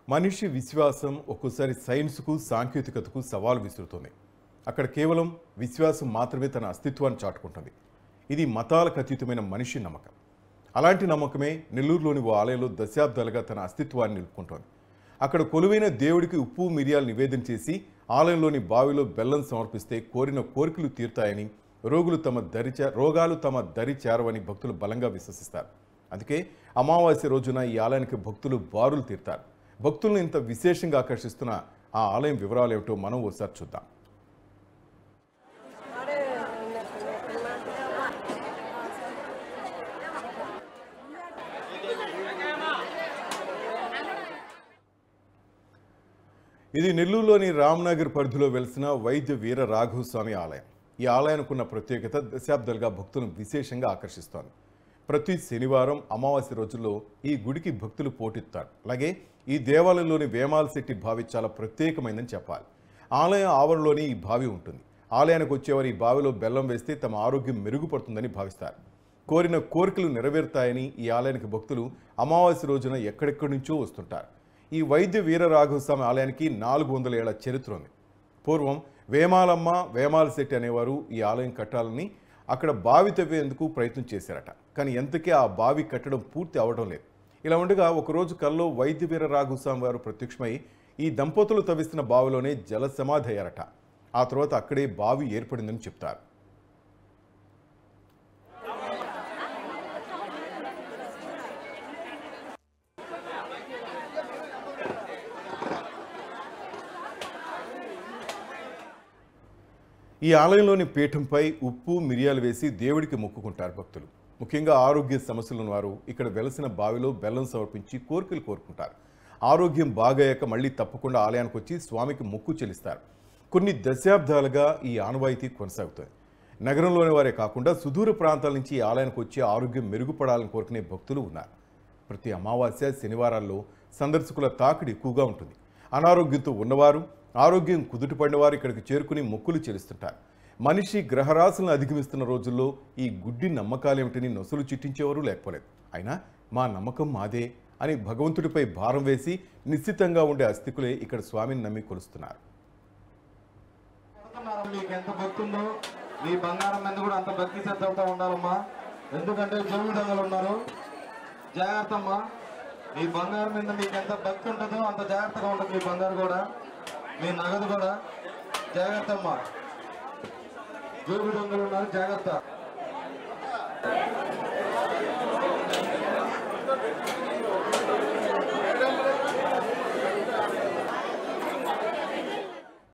మనిషి విశ్వాసం ఒక్కోసారి సైన్స్కు సాంకేతికతకు సవాలు విసురుతుంది అక్కడ కేవలం విశ్వాసం మాత్రమే తన అస్తిత్వాన్ని చాటుకుంటుంది ఇది మతాలకు అతీతమైన మనిషి నమ్మకం అలాంటి నమ్మకమే నెల్లూరులోని ఓ ఆలయంలో దశాబ్దాలుగా తన అస్తిత్వాన్ని నిలుపుకుంటోంది అక్కడ కొలువైన దేవుడికి ఉప్పు మిరియాలు నివేదన చేసి ఆలయంలోని బావిలో బెల్లం సమర్పిస్తే కోరిన కోరికలు తీరుతాయని రోగులు తమ దరి చే- రోగాలు తమ దరి చేరవని భక్తులు బలంగా విశ్వసిస్తారు అందుకే అమావాస్య రోజున ఈ ఆలయానికి భక్తులు బారులు తీరుతారు భక్తులను ఇంత విశేషంగా ఆకర్షిస్తున్న ఆ ఆలయం వివరాలు ఏమిటో మనం ఒకసారి చూద్దాం ఇది నెల్లూరులోని రామ్నగర్ పరిధిలో వెలిసిన వైద్య వీర రాఘవ స్వామి ఆలయం ఈ ఆలయానికి ఉన్న ప్రత్యేకత దశాబ్దాలుగా భక్తులను విశేషంగా ఆకర్షిస్తోంది ప్రతి శనివారం అమావాస్య రోజుల్లో ఈ గుడికి భక్తులు పోటెత్తారు అలాగే ఈ దేవాలయంలోని వేమాల శెట్టి బావి చాలా ప్రత్యేకమైందని చెప్పాలి ఆలయం ఆవరణలోని ఈ బావి ఉంటుంది ఆలయానికి వచ్చేవారు ఈ బావిలో బెల్లం వేస్తే తమ ఆరోగ్యం మెరుగుపడుతుందని భావిస్తారు కోరిన కోరికలు నెరవేరుతాయని ఈ ఆలయానికి భక్తులు అమావాస్య రోజున ఎక్కడెక్కడి నుంచో వస్తుంటారు ఈ వైద్య వీర రాఘవస్వామి ఆలయానికి నాలుగు వందల ఏళ్ల చరిత్ర ఉంది పూర్వం వేమాలమ్మ వేమాల శెట్టి అనేవారు ఈ ఆలయం కట్టాలని అక్కడ బావి తవ్వేందుకు ప్రయత్నం చేశారట కానీ ఎంతకీ ఆ బావి కట్టడం పూర్తి అవడం లేదు ఇలా ఉండగా ఒకరోజు కల్లో వైద్య వీర రాఘవస్వామి వారు ప్రత్యక్షమై ఈ దంపతులు తవ్విస్తున్న బావిలోనే జల సమాధి అయ్యారట ఆ తర్వాత అక్కడే బావి ఏర్పడిందని చెప్తారు ఈ ఆలయంలోని పీఠంపై ఉప్పు మిరియాలు వేసి దేవుడికి మొక్కుకుంటారు భక్తులు ముఖ్యంగా ఆరోగ్య సమస్యలు ఉన్నవారు ఇక్కడ వెలసిన బావిలో బెల్లం సమర్పించి కోరికలు కోరుకుంటారు ఆరోగ్యం బాగయ్యాక మళ్ళీ తప్పకుండా ఆలయానికి వచ్చి స్వామికి మొక్కు చెల్లిస్తారు కొన్ని దశాబ్దాలుగా ఈ ఆనవాయితీ కొనసాగుతుంది నగరంలోని వారే కాకుండా సుదూర ప్రాంతాల నుంచి ఈ ఆలయానికి వచ్చి ఆరోగ్యం మెరుగుపడాలని కోరుకునే భక్తులు ఉన్నారు ప్రతి అమావాస్య శనివారాల్లో సందర్శకుల తాకిడి ఎక్కువగా ఉంటుంది అనారోగ్యంతో ఉన్నవారు ఆరోగ్యం కుదుటపడిన వారు ఇక్కడికి చేరుకుని మొక్కులు చెల్లిస్తుంటారు మనిషి గ్రహరాశులను అధిగమిస్తున్న రోజుల్లో ఈ గుడ్డి నమ్మకాలేమిటని నొసలు చిట్టించేవారు లేకపోలేదు అయినా మా నమ్మకం మాదే అని భగవంతుడిపై భారం వేసి నిశ్చితంగా ఉండే అస్థికులే ఇక్కడ స్వామిని నమ్మి కొలుస్తున్నారు చెప్తున్నారు మీకు ఎంత భక్తి ఉందో మీ బంగారం మీద కూడా అంత భక్తి శ్రద్ధలతో ఉండాలమ్మా ఎందుకంటే జోగి దొంగలు ఉన్నారు జాగ్రత్త అమ్మా మీ బంగారం మీద మీకు ఎంత భక్తి ఉంటుందో అంత జాగ్రత్తగా ఉంటుంది మీ బంగారు కూడా మీ నగదు కూడా జాగ్రత్త అమ్మా జోగి దొంగలు ఉన్నారు జాగ్రత్త